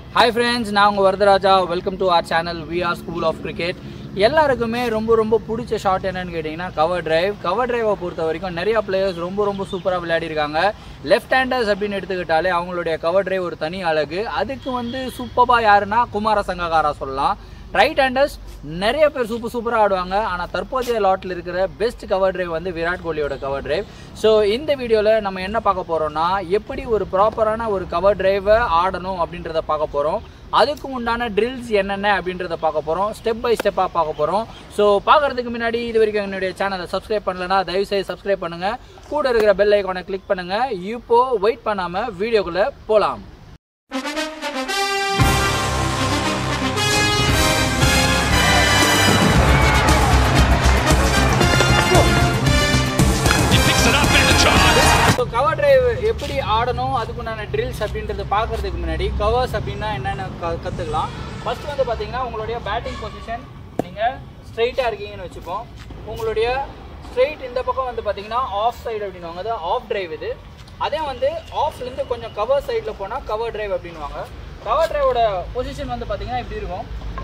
Hi friends நான் உங்கள் Varadaraja welcome to our channel we are school of cricket எல்லாருக்குமே ரொம்ப ரொம்ப பிடிச்ச ஷாட் என்னன்னு கேட்டிங்கன்னா கவர் டிரைவ் கவர் டிரைவை பொறுத்த வரைக்கும் நிறைய பிளேயர்ஸ் ரொம்ப ரொம்ப சூப்பராக விளையாடிருக்காங்க லெஃப்ட் ஹேண்டர்ஸ் அப்படின்னு எடுத்துக்கிட்டாலே அவங்களுடைய கவர் டிரைவ் ஒரு தனி அழகு அதுக்கு வந்து சூப்பராக யாருன்னா குமார சங்ககாரா சொல்லலாம் ரைட் ஹேண்டர்ஸ் நிறைய பேர் சூப்பர் சூப்பராக ஆடுவாங்க ஆனால் தற்போதைய லாட்டில் இருக்கிற பெஸ்ட் கவர் டிரைவ் வந்து விராட் கோலியோட கவர் டிரைவ் ஸோ இந்த வீடியோவில் நம்ம என்ன பார்க்க போகிறோம்னா எப்படி ஒரு ப்ராப்பரான ஒரு கவர் டிரைவை ஆடணும் அப்படின்றத பார்க்க போகிறோம் அதுக்கு உண்டான ட்ரில்ஸ் என்னென்ன அப்படின்றத பார்க்க போகிறோம் ஸ்டெப் பை ஸ்டெப்பாக பார்க்க போகிறோம் ஸோ பார்க்குறதுக்கு முன்னாடி இது வரைக்கும் என்னுடைய சேனலை சப்ஸ்கிரைப் பண்ணலனா தயவுசெய்து சப்ஸ்கிரைப் பண்ணுங்கள் கூட இருக்கிற பெல் ஐக்கானை கிளிக் பண்ணுங்கள் இப்போ வெயிட் பண்ணாமல் வீடியோக்குள்ளே போகலாம் He picks it up in the charge. So cover drive எப்படி ஆடணும் அதுக்குண்டான ட்ரில்ஸ் அப்படின்றத பார்க்கறதுக்கு முன்னாடி கவர்ஸ் அப்படின்னா என்னென்ன க கற்றுக்கலாம் ஃபர்ஸ்ட் வந்து பார்த்தீங்கன்னா உங்களுடைய பேட்டிங் பொசிஷன் நீங்கள் ஸ்ட்ரைட்டாக இருக்கீங்கன்னு வச்சுப்போம் உங்களுடைய ஸ்ட்ரைட் இந்த பக்கம் வந்து பார்த்தீங்கன்னா ஆஃப் சைடு அப்படின்னுவாங்க அது ஆஃப் டிரைவ் இது அதே வந்து ஆஃப்லேருந்து கொஞ்சம் கவர் சைடில் போனால் கவர் டிரைவ் அப்படின்னுவாங்க கவர் டிரைவோட பொசிஷன் வந்து பார்த்தீங்கன்னா இப்படி இருக்கும்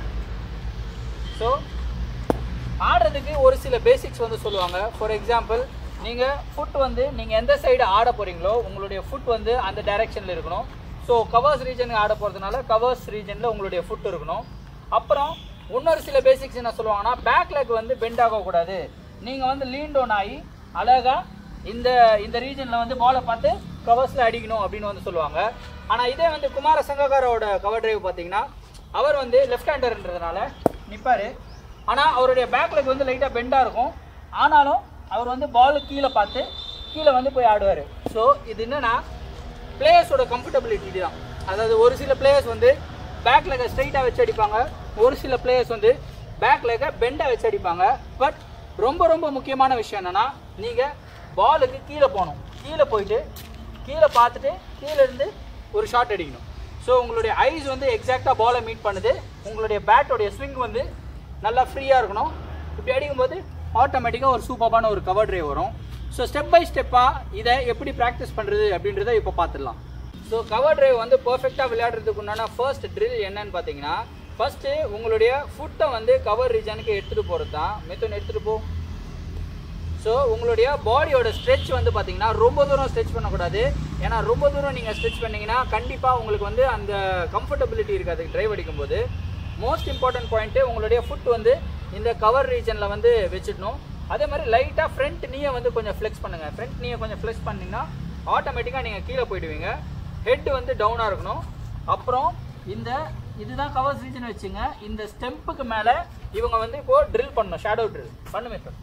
ஸோ ஆடுறதுக்கு ஒரு சில பேசிக்ஸ் வந்து சொல்லுவாங்க ஃபார் எக்ஸாம்பிள் நீங்கள் ஃபுட் வந்து நீங்கள் எந்த சைடு ஆட போகிறீங்களோ உங்களுடைய ஃபுட் வந்து அந்த டைரெக்ஷனில் இருக்கணும் ஸோ கவர்ஸ் ரீஜனுக்கு ஆட போகிறதுனால கவர்ஸ் ரீஜனில் உங்களுடைய ஃபுட் இருக்கணும் அப்புறம் இன்னொரு சில பேசிக்ஸ் என்ன சொல்லுவாங்கன்னா பேக் லெக் வந்து பெண்ட் ஆகக்கூடாது நீங்கள் வந்து லீன் டவுன் ஆகி அழகாக இந்த இந்த ரீஜனில் வந்து பாலை பார்த்து கவர்ஸில் அடிக்கணும் அப்படின்னு வந்து சொல்லுவாங்க ஆனால் இதே வந்து குமார சங்ககாரோட கவர் டிரைவ் பார்த்தீங்கன்னா அவர் வந்து லெஃப்ட் ஹேண்டர்ன்றதுனால நிற்பார் ஆனால் அவருடைய பேக் லெக் வந்து லைட்டாக பெண்டாக இருக்கும் ஆனாலும் அவர் வந்து பால் கீழே பார்த்து கீழே வந்து போய் ஆடுவார் ஸோ இது என்னன்னா பிளேயர்ஸோட கம்ஃபர்டபிலிட்டி தான் அதாவது ஒரு சில பிளேயர்ஸ் வந்து பேக் லெக்கை ஸ்ட்ரைட்டாக வச்சு அடிப்பாங்க ஒரு சில பிளேயர்ஸ் வந்து பேக் லெக்கை பெண்டாக வச்சு அடிப்பாங்க பட் ரொம்ப ரொம்ப முக்கியமான விஷயம் என்னன்னா நீங்கள் பாலுக்கு கீழே போகணும் கீழே போயிட்டு கீழே பார்த்துட்டு கீழே இருந்து ஒரு ஷாட் அடிக்கணும் ஸோ உங்களுடைய ஐஸ் வந்து எக்ஸாக்டாக பாலை மீட் பண்ணுது உங்களுடைய பேட்டோடைய ஸ்விங் வந்து நல்லா ஃப்ரீயாக இருக்கணும் இப்படி அடிக்கும்போது ஆட்டோமேட்டிக்காக ஒரு சூப்பரான ஒரு கவர் ட்ரைவ் வரும் ஸோ ஸ்டெப் பை ஸ்டெப்பாக இதை எப்படி ப்ராக்டிஸ் பண்ணுறது அப்படின்றத இப்போ பார்த்துடலாம் ஸோ கவர் ட்ரைவ் வந்து பர்ஃபெக்டாக விளையாடுறதுக்கு உண்டான ஃபர்ஸ்ட் ட்ரில் என்னன்னு பார்த்தீங்கன்னா ஃபர்ஸ்ட்டு உங்களுடைய ஃபுட்டை வந்து கவர் ரீஜனுக்கு எடுத்துகிட்டு போகிறது தான் மெத்தன் எடுத்துகிட்டு போ ஸோ உங்களுடைய பாடியோட ஸ்ட்ரெச் வந்து பார்த்தீங்கன்னா ரொம்ப தூரம் ஸ்ட்ரெச் பண்ணக்கூடாது ஏன்னா ரொம்ப தூரம் நீங்கள் ஸ்ட்ரெச் பண்ணீங்கன்னா கண்டிப்பாக உங்களுக்கு வந்து அந்த கம்ஃபர்டபிலிட்டி இருக்காது டிரைவ் அடிக்கும்போது மோஸ்ட் இம்பார்ட்டன்ட் பாயிண்ட்டு உங்களுடைய ஃபுட் வந்து இந்த கவர் ரீஜனில் வந்து வச்சிடணும் அதே மாதிரி லைட்டாக ஃப்ரண்ட் நீயை வந்து கொஞ்சம் ஃப்ளெக்ஸ் பண்ணுங்கள் ஃப்ரண்ட் நீயை கொஞ்சம் ஃப்ளெக்ஸ் பண்ணிங்கன்னா ஆட்டோமேட்டிக்காக நீங்கள் கீழே போயிடுவீங்க ஹெட் வந்து டவுனாக இருக்கணும் அப்புறம் இந்த இதுதான் கவர்ஸ் ரீஜன் வச்சுங்க இந்த ஸ்டெம்புக்கு மேலே இவங்க வந்து இப்போ ட்ரில் பண்ணணும் ஷேடோ ட்ரில் பண்ணுமே சார்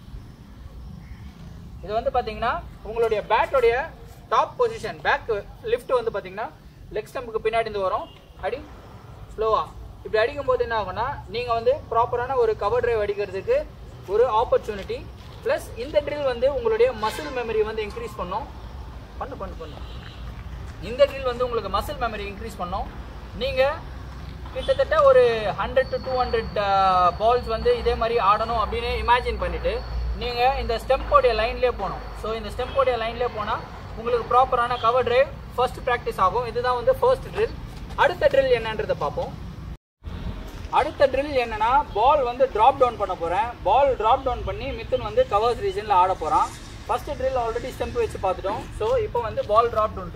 இது வந்து பார்த்தீங்கன்னா உங்களுடைய பேட்டோடைய டாப் பொசிஷன் பேக் லிஃப்ட் வந்து பார்த்தீங்கன்னா லெக் ஸ்டம்புக்கு பின்னாடி இருந்து வரும் அடி ஸ்லோவா இப்படி அடிக்கும்போது என்ன ஆகும்னா நீங்கள் வந்து ப்ராப்பரான ஒரு கவர் டிரைவ் அடிக்கிறதுக்கு ஒரு ஆப்பர்ச்சுனிட்டி ப்ளஸ் இந்த ட்ரில் வந்து உங்களுடைய மசில் மெமரி வந்து இன்க்ரீஸ் பண்ணும் பண்ணு பண்ணு பண்ணு இந்த ட்ரில் வந்து உங்களுக்கு மசில் மெமரி இன்க்ரீஸ் பண்ணும் நீங்கள் கிட்டத்தட்ட ஒரு hundred to two hundred balls வந்து இதே மாதிரி ஆடணும் அப்படின்னு இமேஜின் பண்ணிவிட்டு நீங்கள் இந்த ஸ்டெம்போடைய லைன்லேயே போகணும் ஸோ இந்த ஸ்டெம்போடைய லைன்லேயே போனால் உங்களுக்கு ப்ராப்பரான கவர் டிரைவ் ஃபர்ஸ்ட் ப்ராக்டிஸ் ஆகும் இதுதான் வந்து ஃபர்ஸ்ட் ட்ரில் அடுத்த ட்ரில் என்னன்றதை பார்ப்போம் அடுத்த ட்ரில் என்னன்னா பால் வந்து டிராப் டவுன் பண்ண போகிறேன் பால் டிராப் டவுன் பண்ணி மித்துன் வந்து கவர்ஸ் ரீஜனில் ஆட போகிறான் ஃபர்ஸ்ட் ட்ரில் ஆல்ரெடி ஸ்டெம்ப் வச்சு பார்த்துட்டோம் ஸோ இப்போ வந்து பால் டிராப் டவுன்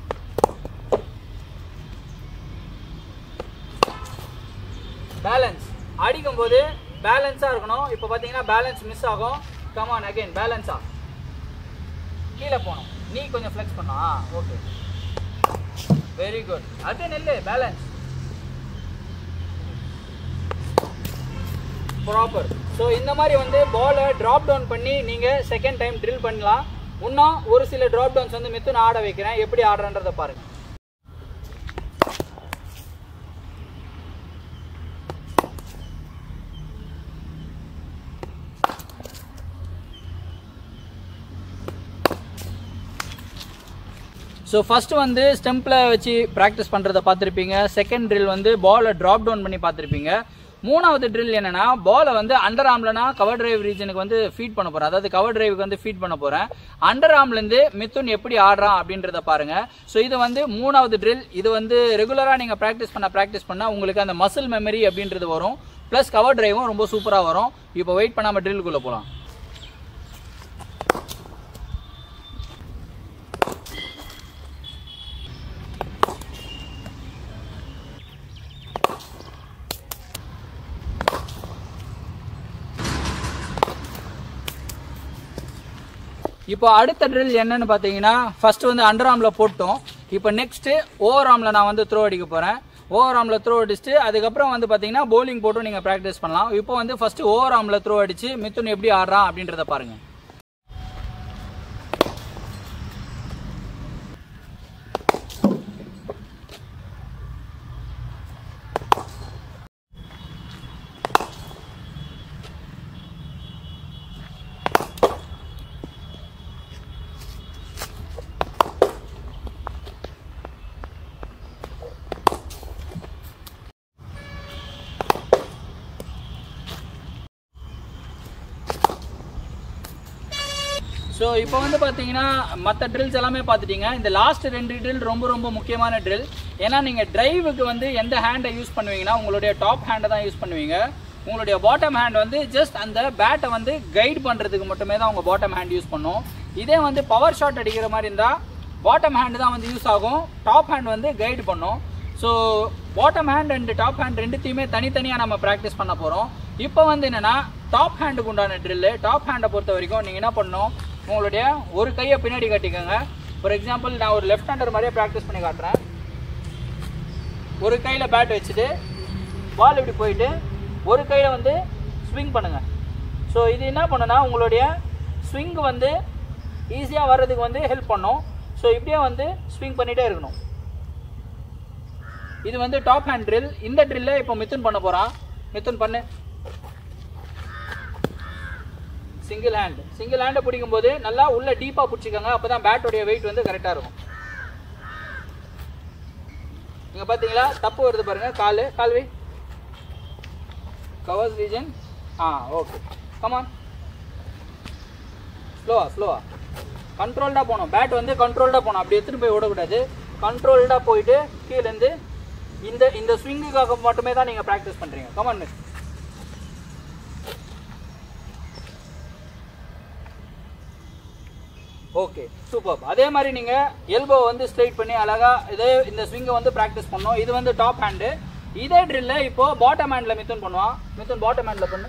பேலன்ஸ் அடிக்கும்போது பேலன்ஸாக இருக்கணும் இப்போ பார்த்தீங்கன்னா பேலன்ஸ் மிஸ் ஆகும் கமான் அகைன் பேலன்ஸா கீழே போகணும் நீ கொஞ்சம் ஃப்ளெக்ஸ் பண்ணா ஓகே வெரி குட் அது நெல்லு பேலன்ஸ் ப்ராப்பர் ஸோ இந்த மாதிரி வந்து பாலை ட்ராப் டவுன் பண்ணி நீங்கள் செகண்ட் டைம் ட்ரில் பண்ணலாம் இன்னும் ஒரு சில ட்ராப் டவுன்ஸ் வந்து மித்து நான் ஆட வைக்கிறேன் எப்படி ஆடுறன்றதை பாருங்க ஸோ ஃபஸ்ட்டு வந்து ஸ்டெம்பில் வச்சு ப்ராக்டிஸ் பண்ணுறத பார்த்துருப்பீங்க செகண்ட் ட்ரில் வந்து பாலை ட்ராப் டவுன் பண்ணி பார்த்துருப்பீங்க மூணாவது ட்ரில் என்னன்னா பாலை வந்து அண்டர் ஆம்லனா கவர் டிரைவ் ரீஜனுக்கு வந்து ஃபீட் பண்ண போறேன் அதாவது கவர் டிரைவுக்கு வந்து ஃபீட் பண்ண போறேன் அண்டர் ஆம்ல இருந்து மித்துன் எப்படி ஆடுறான் அப்படின்றத பாருங்க ஸோ இது வந்து மூணாவது ட்ரில் இது வந்து ரெகுலரா நீங்க ப்ராக்டிஸ் பண்ண ப்ராக்டிஸ் பண்ணா உங்களுக்கு அந்த மசில் மெமரி அப்படின்றது வரும் ப்ளஸ் கவர் டிரைவும் ரொம்ப சூப்பரா வரும் இப்போ வெயிட் பண்ணாம ட்ரில்குள்ள போலாம் இப்போ அடுத்த ட்ரில் என்னன்னு பார்த்தீங்கன்னா ஃபர்ஸ்ட் வந்து அண்டர் ஆர்ம்ல போட்டோம் இப்போ நெக்ஸ்ட் ஓவர் ஆர்ம்ல நான் வந்து த்ரோ அடிக்க போறேன் ஓவர் ஆர்ம்ல த்ரோ அடிச்சுட்டு அதுக்கப்புறம் வந்து பார்த்தீங்கன்னா bowling போட்டும் நீங்க ப்ராக்டிஸ் பண்ணலாம் இப்போ வந்து ஃபர்ஸ்ட் ஓவர் ஆர்ம்ல த்ரோ அடிச்சு மிதுன் எப்படி ஆடுறான் அப்படின்றத பாருங்க ஸோ இப்போ வந்து பார்த்தீங்கன்னா மற்ற ட்ரில்ஸ் எல்லாமே பார்த்துட்டீங்க இந்த லாஸ்ட் ரெண்டு ட்ரில் ரொம்ப ரொம்ப முக்கியமான ட்ரில் ஏன்னா நீங்கள் டிரைவுக்கு வந்து எந்த ஹேண்டை யூஸ் பண்ணுவீங்கன்னா உங்களுடைய டாப் ஹேண்டை தான் யூஸ் பண்ணுவீங்க உங்களுடைய பாட்டம் ஹேண்ட் வந்து ஜஸ்ட் அந்த பேட்டை வந்து கைட் பண்ணுறதுக்கு மட்டுமே தான் உங்கள் பாட்டம் ஹேண்ட் யூஸ் பண்ணும் இதே வந்து பவர் ஷாட் அடிக்கிற மாதிரி இருந்தால் பாட்டம் ஹேண்ட் தான் வந்து யூஸ் ஆகும் டாப் ஹேண்ட் வந்து கைட் பண்ணும் so bottom hand and top hand ரெண்டுத்தையுமே தனித்தனியாக நம்ம ப்ராக்டிஸ் பண்ண போகிறோம் இப்போ வந்து என்னென்னா டாப் ஹேண்டுக்கு உண்டான ட்ரில்லு டாப் ஹேண்டை பொறுத்த வரைக்கும் நீங்கள் என்ன பண்ணணும் உங்களுடைய ஒரு கையை பின்னாடி கட்டிக்கோங்க ஃபார் எக்ஸாம்பிள் நான் ஒரு லெஃப்ட் ஹேண்டர் மாதிரியே ப்ராக்டிஸ் பண்ணி காட்டுறேன் ஒரு கையில் பேட் வச்சுட்டு பால் இப்படி போயிட்டு ஒரு கையில் வந்து ஸ்விங் பண்ணுங்க ஸோ இது என்ன பண்ணுன்னா உங்களுடைய ஸ்விங் வந்து ஈஸியாக வர்றதுக்கு வந்து ஹெல்ப் பண்ணும் ஸோ இப்படியே வந்து ஸ்விங் பண்ணிகிட்டே இருக்கணும் இது வந்து டாப் ஹேண்ட் ட்ரில் இந்த ட்ரில்லை இப்போ மிதுன் பண்ண போகிறான் மிதுன் பண்ணு சிங்கிள் ஹேண்ட் சிங்கிள் ஹேண்டை பிடிக்கும் போது நல்லா உள்ள டீப்பாக பிடிச்சிக்கோங்க அப்போ தான் பேட்டோடைய வெயிட் வந்து கரெக்டாக இருக்கும் நீங்கள் பார்த்தீங்களா தப்பு வருது பாருங்க கால் கால் வை கவர்ஸ் ரீஜன் ஆ ஓகே கமான் ஸ்லோவா ஸ்லோவா கண்ட்ரோல்டாக போகணும் பேட் வந்து கண்ட்ரோல்டாக போகணும் அப்படி எடுத்துகிட்டு போய் விடக்கூடாது கண்ட்ரோல்டாக போயிட்டு கீழேருந்து இந்த இந்த ஸ்விங்குக்காக மட்டுமே தான் நீங்கள் ப்ராக்டிஸ் பண்ணுறீங்க கமான் மிஸ் ஓகே சூப்பர் அதே மாதிரி நீங்கள் எல்போ வந்து ஸ்ட்ரைட் பண்ணி அழகா இதே இந்த ஸ்விங்கை வந்து ப்ராக்டிஸ் பண்ணோம் இது வந்து டாப் ஹேண்டு இதே ட்ரில்ல இப்போ பாட்டம் ஹேண்டில் மித்துன் பண்ணுவான் மித்துன் பாட்டம் ஹேண்டில் பண்ணு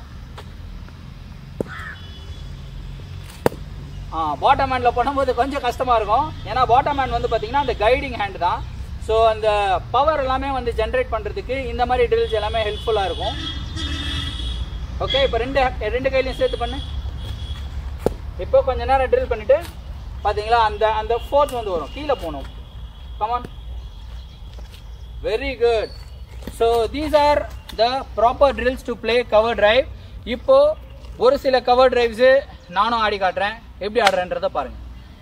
ஆ பாட்டம் ஹேண்டில் பண்ணும்போது கொஞ்சம் கஷ்டமாக இருக்கும் ஏன்னா பாட்டம் ஹேண்ட் வந்து பார்த்தீங்கன்னா அந்த கைடிங் ஹேண்ட் தான் ஸோ அந்த பவர் எல்லாமே வந்து ஜென்ரேட் பண்ணுறதுக்கு இந்த மாதிரி ட்ரில்ஸ் எல்லாமே ஹெல்ப்ஃபுல்லாக இருக்கும் ஓகே இப்போ ரெண்டு ரெண்டு கையிலையும் சேர்த்து பண்ணு இப்போ கொஞ்ச நேரம் ட்ரில் பண்ணிட்டு பாத்தீங்களா அந்த அந்த ஃபோர்ஸ் வந்து வரும் கீழே போகணும் come on very good so these are the proper drills to play cover drive இப்போ ஒரு சில கவர் டிரைவ்ஸு நானும் ஆடி காட்டுறேன் எப்படி ஆடுறேன்றதை பாருங்க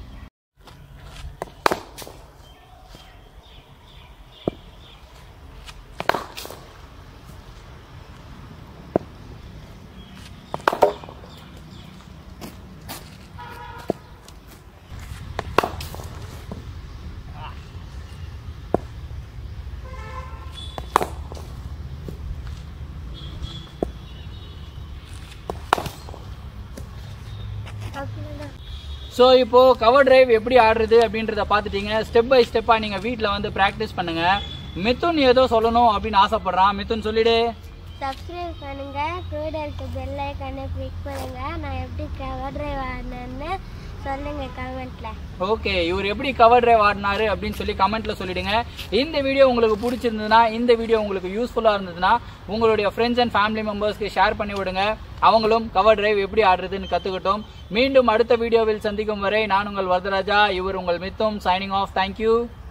ஸோ இப்போ கவர் டிரைவ் எப்படி ஆடுறது அப்படின்றத பார்த்துட்டீங்க ஸ்டெப் பை ஸ்டெப்பாக நீங்கள் வீட்டில் வந்து ப்ராக்டிஸ் பண்ணுங்க மிதுன் ஏதோ சொல்லணும் அப்படின்னு ஆசைப்படுறான் மிதுன் சொல்லிடு சப்ஸ்கிரைப் பண்ணுங்க கூட இருக்க பெல் ஐக்கானை கிளிக் பண்ணுங்க நான் எப்படி கவர் டிரைவ் ஆடினேன்னு சொல்லுங்க கமெண்ட்ல ஓகே இவர் எப்படி கவர் டிரைவ் ஆடினாரு அப்படின்னு சொல்லி கமெண்ட்ல சொல்லிடுங்க இந்த வீடியோ உங்களுக்கு பிடிச்சிருந்ததுன்னா இந்த வீடியோ உங்களுக்கு யூஸ்ஃபுல்லாக இருந்ததுன்னா உங்களுடைய ஃப்ரெண்ட்ஸ் அண்ட் ஃபேமிலி மெம்பர்ஸ்க்கு ஷேர் பண்ணி விடுங்க அவங்களும் கவர் டிரைவ் எப்படி ஆடுறதுன்னு கற்றுக்கட்டும் மீண்டும் அடுத்த வீடியோவில் சந்திக்கும் வரை நான் உங்கள் வரதராஜா இவர் உங்கள் மித்தும் சைனிங் ஆஃப் தேங்க்யூ